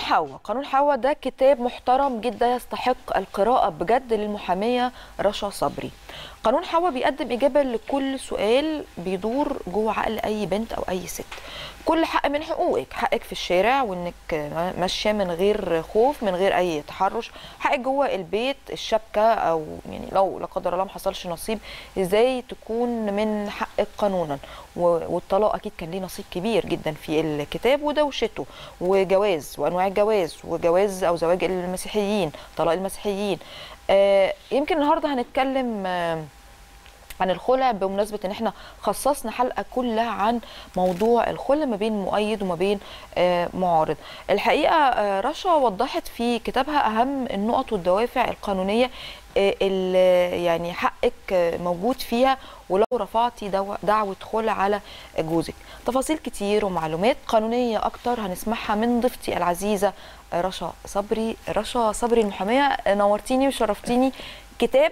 حواء قانون حواء ده كتاب محترم جدا يستحق القراءة بجد للمحامية رشا صبري قانون حواء بيقدم إجابة لكل سؤال بيدور جوه عقل أي بنت أو أي ست كل حق من حقوقك حقك في الشارع وإنك ماشية من غير خوف من غير أي تحرش حقك جوه البيت الشبكة أو يعني لو لا قدر الله ما حصلش نصيب إزاي تكون من حقك قانونا و- والطلاق أكيد كان ليه نصيب كبير جدا في الكتاب ودوشته وجواز وأنواع الجواز وجواز أو زواج المسيحيين طلاق المسيحيين آه، يمكن النهارده هنتكلم آه، عن الخلع بمناسبة ان احنا خصصنا حلقة كلها عن موضوع الخلع ما بين مؤيد وما بين آه، معارض الحقيقة آه، رشا وضحت في كتابها اهم النقط والدوافع القانونية آه، اللي يعني حقك آه، موجود فيها ولو رفعتي دو- دعوة خلع على جوزك تفاصيل كتير ومعلومات قانونية اكتر هنسمعها من ضيفتي العزيزة آه، رشا صبري رشا صبري المحامية آه، نورتيني وشرفتيني كتاب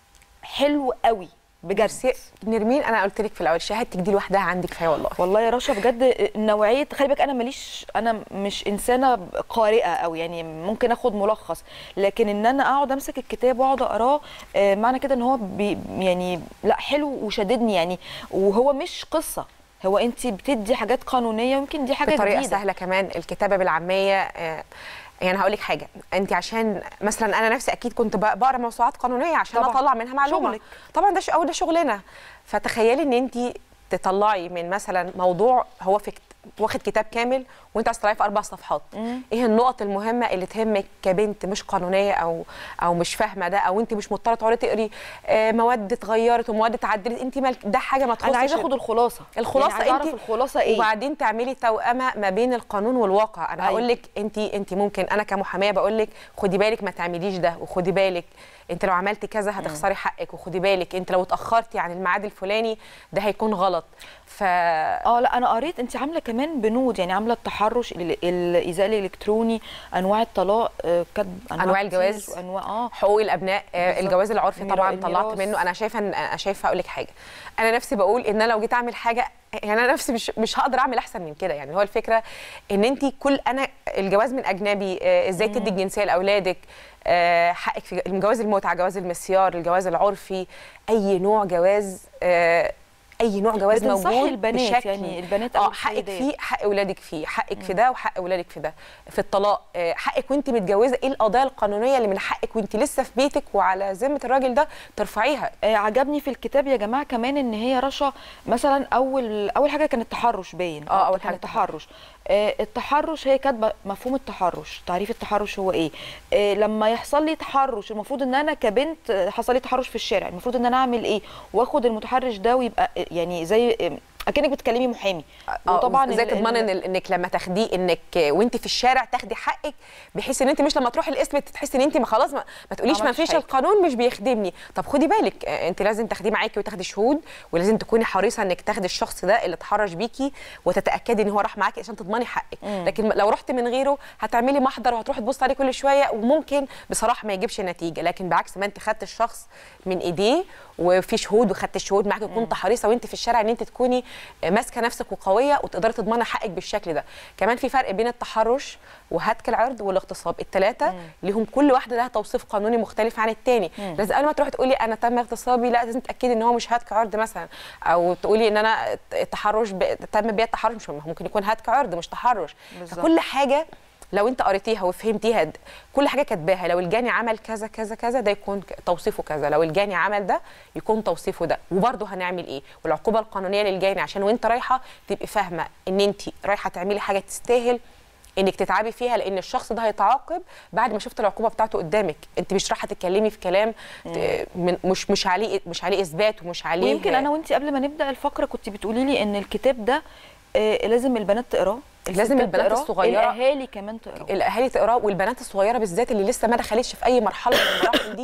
حلو قوي بجد ميرسي نرمين انا قلت لك في الاول شهادتك دي لوحدها عندك كفايه والله والله يا رشا بجد نوعيه خلي بالك انا ماليش انا مش انسانه قارئه او يعني ممكن اخد ملخص لكن ان انا اقعد امسك الكتاب واقعد اقراه آه، معنى كده ان هو بي يعني لا حلو وشددني يعني وهو مش قصه هو انت بتدي حاجات قانونيه ويمكن دي حاجه بطريقه جديده سهله كمان الكتابه بالعاميه آه، يعني هقول لك حاجه انت عشان مثلا انا نفسي اكيد كنت بق- بقرا موسوعات قانونيه عشان طبعاً. اطلع منها معلومه شغلك. طبعا ده ش- او ده شغلنا فتخيلي ان انت تطلعي من مثلا موضوع هو في كت- واخد كتاب كامل وانت عايز تطلعيه في اربع صفحات مم. ايه النقط المهمه اللي تهمك كبنت مش قانونيه او او مش فاهمه ده او انت مش مضطره تقعدي تقري آه، مواد اتغيرت ومواد اتعدلت انت مالك ده حاجه ما تخصش انا عايزه اخد الخلاصه الخلاصه يعني عايزه اعرف انت الخلاصه ايه وبعدين تعملي توأمه ما بين القانون والواقع انا أيوة. هقول لك انت انت ممكن انا كمحاميه بقول لك خدي بالك ما تعمليش ده وخدي بالك انت لو عملتي كذا هتخسري حقك وخدي بالك انت لو اتاخرتي عن الميعاد الفلاني ده هيكون غلط ف اه لا انا قريت انت عامله كمان بنود يعني عامله التحرش ال- الايذاء الالكتروني انواع الطلاق آه، كاتب أنواع كتير الجواز. وانواع اه حقوق الابناء آه، بالظبط. الجواز العرفي الميرا- طبعا طلعت الميراث. منه انا شايفه ان انا شايفه اقول لك حاجه انا نفسي بقول ان انا لو جيت اعمل حاجه يعني انا نفسي مش مش هقدر اعمل احسن من كده يعني هو الفكره ان انت كل انا الجواز من اجنبي آه، ازاي تدي الجنسيه لاولادك آه، حقك في جواز المتعه جواز المسيار الجواز العرفي اي نوع جواز آه، اي نوع جواز بتنصحي موجود البنات بشكل- يعني البنات أو اه حقك السيدات. فيه حق اولادك فيه حقك في ده وحق اولادك في ده في الطلاق آه، حقك وانت متجوزه ايه القضايا القانونيه اللي من حقك وانت لسه في بيتك وعلى ذمه الراجل ده ترفعيها آه، عجبني في الكتاب يا جماعه كمان ان هي رشا مثلا اول اول حاجه كان التحرش باين آه، أول كان حاجة التحرش آه، التحرش هي كاتبه مفهوم التحرش تعريف التحرش هو ايه آه، لما يحصل لي تحرش المفروض ان انا كبنت آه، حصل لي تحرش في الشارع المفروض ان انا اعمل ايه واخد المتحرش ده ويبقى آه، يعني زي آه، اكنك بتكلمي محامي وطبعا ازاي ال- تضمني ال- ان انك لما تاخديه انك وانت في الشارع تاخدي حقك بحيث ان انت مش لما تروحي القسم تحسي ان انت ما خلاص ما, ما تقوليش ما عملتش فيش حاجة. القانون مش بيخدمني طب خدي بالك آه، انت لازم تاخديه معاكي وتاخدي شهود ولازم تكوني حريصه انك تاخدي الشخص ده اللي اتحرش بيكي وتتاكدي ان هو راح معاكي عشان تضمني حقك لكن لو رحت من غيره هتعملي محضر وهتروحي تبصي عليه كل شويه وممكن بصراحه ما يجيبش نتيجه لكن بعكس ما انت خدت الشخص من ايديه وفي شهود وخدت الشهود معاكي وكنت حريصه وانت في الشارع ان انت تكوني ماسكه نفسك وقويه وتقدري تضمني حقك بالشكل ده كمان في فرق بين التحرش وهتك العرض والاغتصاب الثلاثه ليهم كل واحده لها توصيف قانوني مختلف عن الثاني لازم قبل ما تروحي تقولي انا تم اغتصابي لا لازم تاكدي ان هو مش هتك عرض مثلا او تقولي ان انا التحرش ب... تم بيا التحرش مش ممكن يكون هتك عرض مش تحرش بالظبط. فكل حاجه لو انت قريتيها وفهمتيها د- كل حاجه كاتباها لو الجاني عمل كذا كذا كذا ده يكون ك- توصيفه كذا لو الجاني عمل ده يكون توصيفه ده وبرضه هنعمل ايه والعقوبه القانونيه للجاني عشان وانت رايحه تبقي فاهمه ان انت رايحه تعملي حاجه تستاهل انك تتعبي فيها لان الشخص ده هيتعاقب بعد ما شفت العقوبه بتاعته قدامك انت مش رايحه تتكلمي في كلام ت- من مش مش عليه مش عليه اثبات ومش عليه ويمكن انا وانت قبل ما نبدا الفقره كنت بتقولي لي ان الكتاب ده آه، لازم البنات تقراه لازم الستات البنات تقراه، الصغيرة. الاهالي كمان تقراه الاهالي تقراه والبنات الصغيره بالذات اللي لسه ما دخلتش في اي مرحله من المراحل دي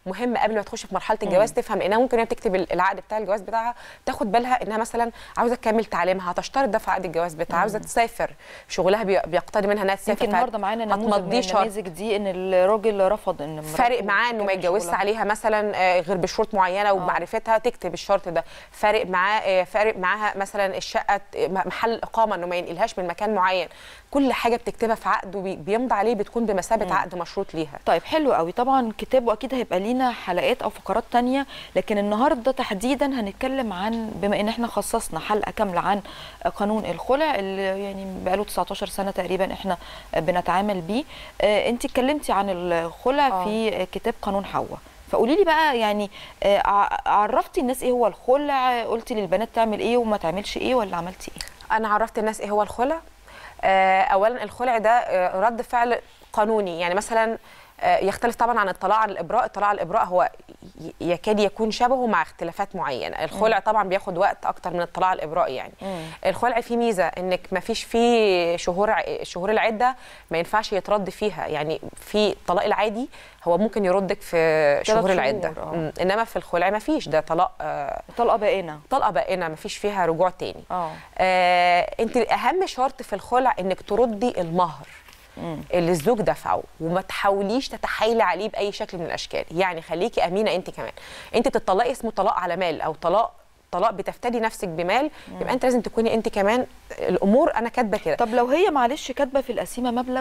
مهم قبل ما تخش في مرحله الجواز تفهم انها ممكن هي بتكتب العقد بتاع الجواز بتاعها تاخد بالها انها مثلا عاوزه تكمل تعليمها هتشترط ده في عقد الجواز بتاعها عاوزه تسافر شغلها بي- بيقتضي منها انها تسافر يمكن النهارده معانا نموذج من هتمضيه شرط. النماذج دي ان الراجل رفض ان مراته فارق معاه انه ما تكمل يتجوزش شغلها. عليها مثلا آه، غير بشروط معينه وبمعرفتها تكتب الشرط ده فارق معاه آه، فارق معاها مثلا الشقه ت- محل الاقامه انه ما ينقلهاش من مكان معين كل حاجه بتكتبها في عقد وبيمضي عليه بتكون بمثابه عقد مشروط ليها طيب حلو قوي طبعا كتاب واكيد هيبقى لينا حلقات او فقرات تانية لكن النهارده تحديدا هنتكلم عن بما ان احنا خصصنا حلقه كامله عن قانون الخلع اللي يعني بقاله 19 سنه تقريبا احنا بنتعامل بيه آه، انت اتكلمتي عن الخلع آه. في كتاب قانون حواء فقولي لي بقى يعني آه، ع- عرفتي الناس ايه هو الخلع قلتي للبنات تعمل ايه وما تعملش ايه ولا عملتي ايه انا عرفت الناس ايه هو الخلع آه، اولا الخلع ده آه، رد فعل قانوني يعني مثلا آه، يختلف طبعا عن الطلاق عن الابراء الطلاق عن الابراء هو ي- يكاد يكون شبهه مع اختلافات معينه الخلع طبعا بياخد وقت اكتر من الطلاق عن الابراء يعني مم. الخلع فيه ميزه انك ما فيش فيه شهور ع- شهور العده ما ينفعش يترد فيها يعني في الطلاق العادي هو ممكن يردك في شهور شهور، العده آه. مم. انما في الخلع ما فيش ده طلاق آه، طلقه بائنه طلقه بائنه ما فيش فيها رجوع تاني اه آه، انت اهم شرط في الخلع انك تردي المهر مم. اللي الزوج دفعه وما تحاوليش تتحايلي عليه باي شكل من الاشكال يعني خليكي امينه انت كمان انت بتطلقي اسمه طلاق على مال او طلاق طلاق بتفتدي نفسك بمال يبقى انت لازم تكوني انت كمان الامور انا كاتبه كده طب لو هي معلش كاتبه في القسيمه مبلغ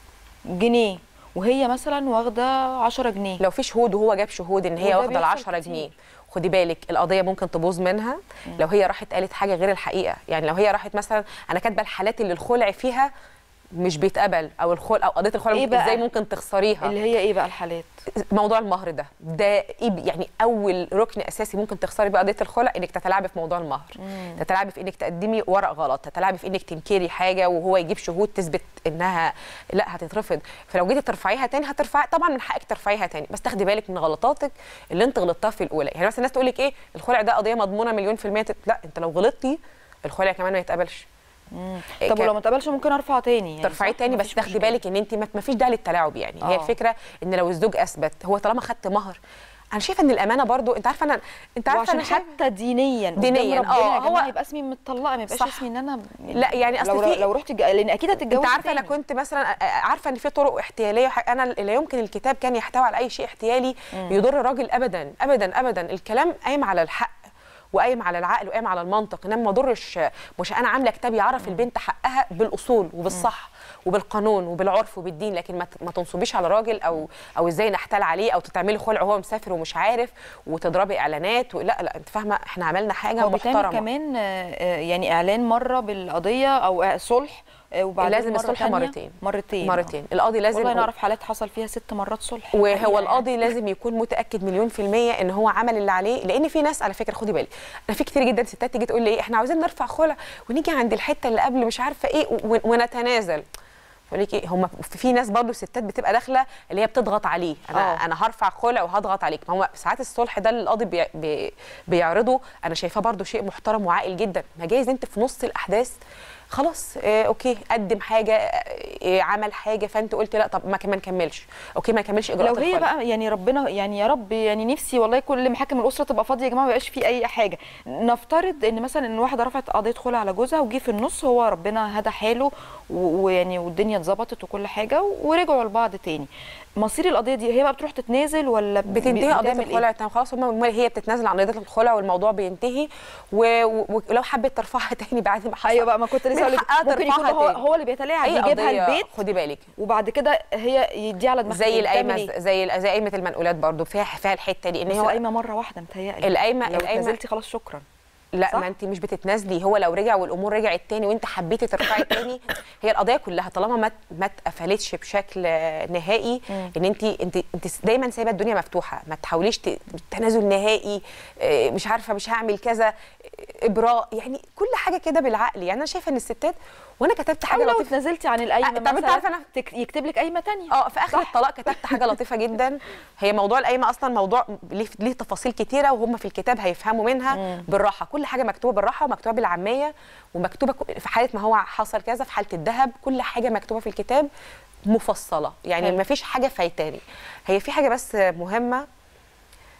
جنيه وهي مثلا واخده 10 جنيه لو في شهود وهو جاب شهود ان هي وده واخده ال بيحصل 10 كتير. جنيه خدي بالك القضيه ممكن تبوظ منها لو هي راحت قالت حاجه غير الحقيقه يعني لو هي راحت مثلا انا كاتبه الحالات اللي الخلع فيها مش بيتقبل او الخلع او قضيه الخلع إيه ممكن بقى؟ ازاي ممكن تخسريها اللي هي ايه بقى الحالات موضوع المهر ده ده إيه بي- يعني اول ركن اساسي ممكن تخسري بقى قضيه الخلع انك تتلاعبي في موضوع المهر تتلاعبي في انك تقدمي ورق غلط تتلاعبي في انك تنكري حاجه وهو يجيب شهود تثبت انها لا هتترفض فلو جيتي ترفعيها تاني هترفعي طبعا من حقك ترفعيها تاني بس تاخدي بالك من غلطاتك اللي انت غلطتها في الاولى يعني مثلا الناس تقول لك ايه الخلع ده قضيه مضمونه مليون في الميه لا انت لو غلطتي الخلع كمان ما يتقبلش إيه طب كان- ولو ما اتقبلش ممكن ارفع تاني يعني ترفعيه صح؟ تاني بس مفيش تاخدي مشكلة. بالك ان انت ما ما فيش داعي للتلاعب يعني هي آه. الفكره ان لو الزوج اثبت هو طالما خدت مهر انا شايفه ان الامانه برضو انت عارفه انا انت عارفه وعشان انا شايفه حتى دينيا قدام دينياً، ربنا آه، يا هو- جماعه يبقى اسمي متطلقه ما يبقاش صح. اسمي ان انا لا، يعني أصل لو في- لو رحت لان اكيد هتتجوزي انت عارفه انا تاني. كنت مثلا عارفه ان في طرق احتياليه وح- انا لا يمكن الكتاب كان يحتوي على اي شيء احتيالي يضر الراجل ابدا ابدا ابدا الكلام قايم على الحق وقايم على العقل وقايم على المنطق انما ما ضرش مش انا عامله كتاب يعرف البنت حقها بالاصول وبالصح وبالقانون وبالعرف وبالدين لكن ما ت- ما تنصبيش على راجل او او ازاي نحتال عليه او تعملي خلع وهو مسافر ومش عارف وتضربي اعلانات و... لا لا انت فاهمه احنا عملنا حاجه هو بيتعمل محترمه كمان آه، آه، يعني اعلان مره بالقضيه او آه، صلح آه، وبعدين لازم مرة الصلح تانية مرتين. مرتين مرتين القاضي لازم والله نعرف حالات حصل فيها ست مرات صلح وهو حقيقة القاضي يعني. لازم يكون متاكد مليون في الميه ان هو عمل اللي عليه لان في ناس على فكره خدي بالك انا في كتير جدا ستات تيجي تقول لي ايه احنا عاوزين نرفع خلع ونيجي عند الحته اللي قبل مش عارفه ايه و- ونتنازل بقول لك ايه هم في ناس برضه ستات بتبقى داخله اللي هي بتضغط عليه انا آه. انا هرفع خلع وهضغط عليك ما هو ساعات الصلح ده اللي القاضي بي بي بيعرضه انا شايفاه برضه شيء محترم وعاقل جدا ما جايز انت في نص الاحداث خلاص آه اوكي قدم حاجه آه عمل حاجه فانت قلت لا طب ما كمان كملش اوكي ما كملش اجراءات لو هي الخلع. بقى يعني ربنا يعني يا رب يعني نفسي والله كل محاكم الاسره تبقى فاضيه يا جماعه ما يبقاش في اي حاجه نفترض ان مثلا ان واحده رفعت قضيه خلع على جوزها وجي في النص هو ربنا هدى حاله و- ويعني والدنيا اتظبطت وكل حاجه ورجعوا لبعض تاني مصير القضيه دي هي بقى بتروح تتنازل ولا بتنتهي قضيه بتعمل الخلع تمام خلاص هم هم- هي بتتنازل عن قضيه الخلع والموضوع بينتهي و- و- ولو حبت ترفعها تاني بعد ما حصل ايوه بقى ما كنت لسه من هقول لك حقها ممكن يكون ترفعها هو تاني. هو اللي بيتلاعب اي يجيبها قضيه البيت خدي بالك وبعد كده هي يديها على دماغها زي إيه؟ القايمه بتعمل إيه؟ زي ال- زي قايمه المنقولات برضو فيها فيها الحته دي ان بس هو القايمه مره واحده متهيألي القايمة- لو القايمة- اتنازلتي خلاص شكرا لا صح؟ ما انت مش بتتنازلي هو لو رجع والامور رجعت تاني وانت حبيتي ترفعي تاني هي القضيه كلها طالما ما ما اتقفلتش بشكل نهائي ان انت انت انت دايما سايبه الدنيا مفتوحه ما تحاوليش ت- تنازل نهائي اه، مش عارفه مش هعمل كذا اه، ابراء يعني كل حاجه كده بالعقل يعني انا شايفه ان الستات وانا كتبت او حاجه لو لطيفه اتنازلتي عن القايمه آه، طب انت مثلا عارفة أنا- تك- يكتب لك قايمه تانية اه في اخر الطلاق كتبت حاجه لطيفه جدا هي موضوع القايمه اصلا موضوع ليه ليه تفاصيل كتيره وهم في الكتاب هيفهموا منها بالراحه كل حاجه مكتوبه بالراحه ومكتوبه بالعاميه ومكتوبه ك- في حاله ما هو حصل كذا في حاله الذهب كل حاجه مكتوبه في الكتاب مفصله يعني حلو. ما فيش حاجه فايتاني هي في حاجه بس مهمه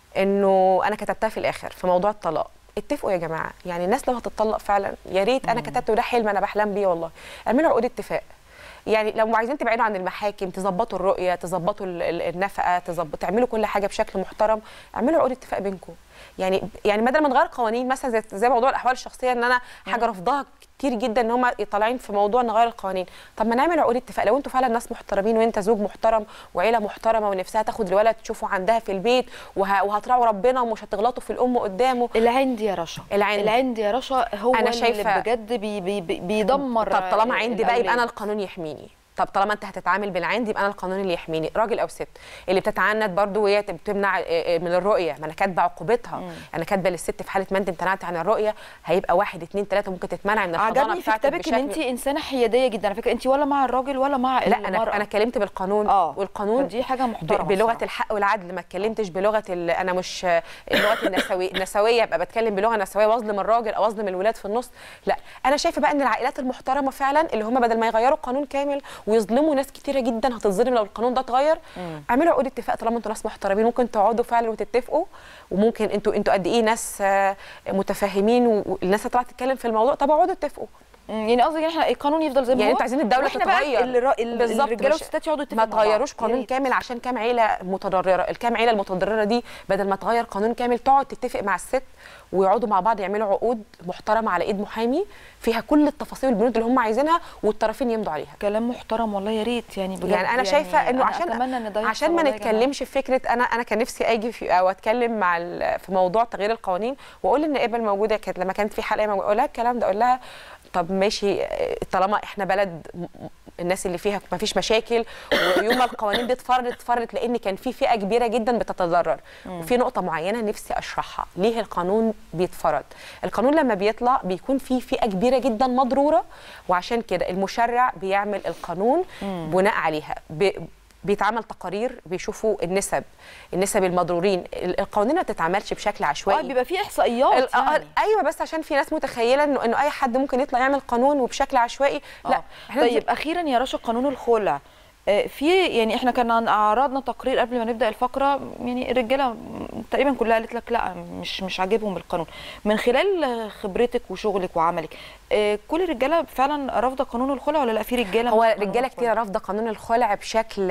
انه انا كتبتها في الاخر في موضوع الطلاق اتفقوا يا جماعه يعني الناس لو هتطلق فعلا يا ريت انا كتبت وده حلم انا بحلم بيه والله اعملوا عقود اتفاق يعني لو عايزين تبعدوا عن المحاكم تظبطوا الرؤيه تظبطوا ال- ال- النفقه تظبطوا تعملوا كل حاجه بشكل محترم اعملوا عقود اتفاق بينكم يعني يعني بدل ما نغير قوانين مثلا زي زي موضوع الاحوال الشخصيه ان انا حاجه رافضاها كتير جدا ان هم طالعين في موضوع نغير القوانين طب ما نعمل عقود اتفاق لو انتوا فعلا ناس محترمين وانت زوج محترم وعيله محترمه ونفسها تاخد الولد تشوفه عندها في البيت وه... وهتراعوا ربنا ومش هتغلطوا في الام قدامه العند يا رشا العند. العند يا رشا هو أنا اللي شايفة- بجد بي بي بي بيدمر طب طالما عندي بقى يبقى انا الأولاد. القانون يحميني طب طالما انت هتتعامل بالعند يبقى انا القانون اللي يحميني راجل او ست اللي بتتعند برضو وهي بتمنع آه، آه، من الرؤيه ما انا كاتبه عقوبتها انا كاتبه للست في حاله ما انت امتنعت عن الرؤيه هيبقى واحد اتنين تلاته ممكن تتمنع من الحضانه عجبني في بتاعتك كتابك ان بشكل- انت انسانه حياديه جدا على فكره انت ولا مع الراجل ولا مع لا المرأة. انا انا اتكلمت بالقانون اه والقانون فدي حاجه ب- محترمه بلغه بصراحة. الحق والعدل ما اتكلمتش بلغه ال- انا مش اللغه النسويه النسويه ابقى بتكلم بلغه نسويه واظلم الراجل او اظلم الولاد في النص لا انا شايفه بقى ان العائلات المحترمه فعلا اللي هم بدل ما يغيروا قانون كامل ويظلموا ناس كتيره جدا هتتظلم لو القانون ده اتغير اعملوا عقود اتفاق طالما انتوا ناس محترمين ممكن تقعدوا فعلا وتتفقوا وممكن انتوا انتوا قد ايه ناس آه، متفاهمين والناس هتطلع تتكلم في الموضوع طب اقعدوا اتفقوا مم، يعني قصدك ان احنا القانون يفضل زي ما يعني هو انتوا عايزين الدوله وإحنا بقى تتغير ال- ال- بالظبط، الرجاله مش- والستات يقعدوا ما يتفقوا مع بعض. تغيروش يا قانون ريت. كامل عشان كام عيله متضرره الكام عيله المتضرره دي بدل ما تغير قانون كامل تقعد تتفق مع الست ويقعدوا مع بعض يعملوا عقود محترمه على ايد محامي فيها كل التفاصيل والبنود اللي هم عايزينها والطرفين يمضوا عليها كلام محترم والله يا ريت يعني بجد يعني انا شايفه انه أنا عشان أتمنى إن ده عشان يحصل ما والله يا جماعة. نتكلمش في فكره انا انا كان نفسي اجي في او اتكلم مع ال- في موضوع تغيير القوانين واقول للنائبه الموجوده كانت لما كانت في حلقه موجودة، اقول لها الكلام ده اقول لها طب ماشي اه، طالما احنا بلد م- الناس اللي فيها ما فيش مشاكل ويوم ما القوانين دي اتفرضت اتفرضت لان كان في فئه كبيره جدا بتتضرر وفي نقطه معينه نفسي اشرحها ليه القانون بيتفرض القانون لما بيطلع بيكون في فئه كبيره جدا مضروره وعشان كده المشرع بيعمل القانون بناء عليها ب- بيتعمل تقارير بيشوفوا النسب النسب المضرورين ال- القوانين ما بتتعملش بشكل اه عشوائي بيبقى في احصائيات ال- آه، يعني. ايوه بس عشان في ناس متخيله انه انه اي حد ممكن يطلع يعمل قانون وبشكل عشوائي لا آه. احنا طيب اخيرا يا رشا قانون الخلع آه، في يعني احنا كان عن- عرضنا تقرير قبل ما نبدا الفقره يعني الرجاله تقريبا كلها قالت لك لا مش مش عاجبهم القانون من خلال خبرتك وشغلك وعملك آه، كل الرجاله فعلا رافضه قانون الخلع ولا لا في رجاله هو مع قانون رجاله الخلع؟ كتير رافضه قانون الخلع بشكل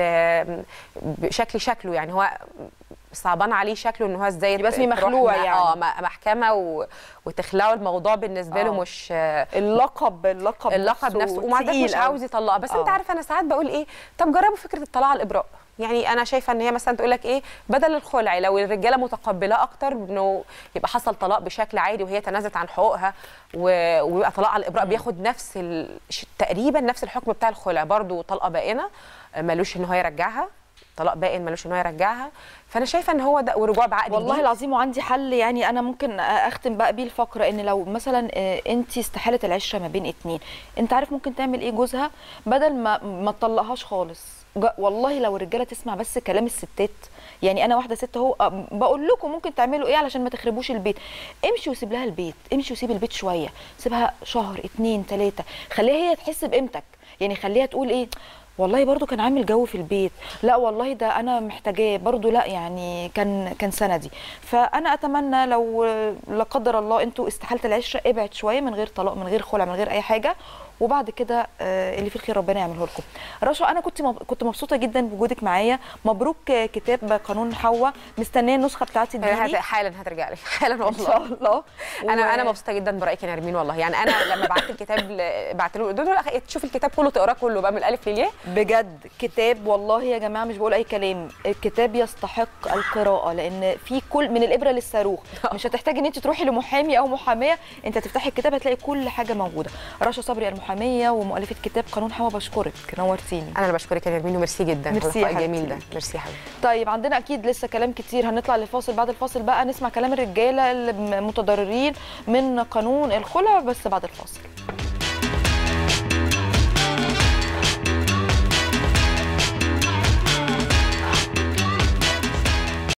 بشكل شكله يعني هو صعبان عليه شكله ان هو ازاي يبقى اسمه تروح مخلوع مع- يعني. اه م- محكمه و... وتخلعوا الموضوع بالنسبه له آه. مش اللقب اللقب اللقب نفسه ومع ذلك تقيل مش أوي. عاوز يطلقها بس انت آه. عارفه انا ساعات بقول ايه طب جربوا فكره الطلاق على الابراء يعني انا شايفه ان هي مثلا تقول لك ايه بدل الخلع لو الرجاله متقبلاه اكتر انه يبقى حصل طلاق بشكل عادي وهي تنازلت عن حقوقها و- ويبقى طلاق على الابراء بياخد نفس ال... ش- تقريبا نفس الحكم بتاع الخلع برضو طلقه بائنه ملوش ان هو يرجعها طلاق بائن ملوش ان هو يرجعها فانا شايفه ان هو ده ورجوع بعقد والله جديد. العظيم وعندي حل يعني انا ممكن اختم بقى بيه الفقره ان لو مثلا انت استحاله العشره ما بين اتنين انت عارف ممكن تعمل ايه جوزها بدل ما ما تطلقهاش خالص جا- والله لو الرجاله تسمع بس كلام الستات يعني انا واحده ست اهو أه، بقول لكم ممكن تعملوا ايه علشان ما تخربوش البيت امشي وسيب لها البيت امشي وسيب البيت شويه سيبها شهر اتنين تلاته خليها هي تحس بقيمتك يعني خليها تقول ايه والله برضو كان عامل جو في البيت لا والله ده انا محتاجاه برضو لا يعني كان كان سندي فانا اتمنى لو لا قدر الله انتوا استحاله العشره ابعد شويه من غير طلاق من غير خلع من غير اي حاجه وبعد كده آه، اللي فيه الخير ربنا يعمله لكم رشا انا كنت مب... كنت مبسوطه جدا بوجودك معايا مبروك آه، كتاب قانون حواء مستنيه النسخه بتاعتي هت- تجيلي حالا هترجع لي حالا ان والله شاء الله انا و- انا مبسوطه جدا برايك يا نرمين والله يعني انا لما بعت الكتاب ل- بعت له قلت له لا، تشوف الكتاب كله تقراه كله بقى من الالف للياء بجد كتاب والله يا جماعه مش بقول اي كلام الكتاب يستحق القراءه لان في كل من الابره للصاروخ مش هتحتاجي ان انت تروحي لمحامي او محاميه انت تفتحي الكتاب هتلاقي كل حاجه موجوده رشا صبري المحاميه ومؤلفه كتاب قانون حوا بشكرك نورتيني انا اللي بشكرك يا نرمين وميرسي جدا ميرسي على يا اللقاء الجميل ده حبيبتي. ميرسي يا حبيبي طيب عندنا اكيد لسه كلام كتير هنطلع للفاصل بعد الفاصل بقى نسمع كلام الرجاله اللي متضررين من قانون الخلع بس بعد الفاصل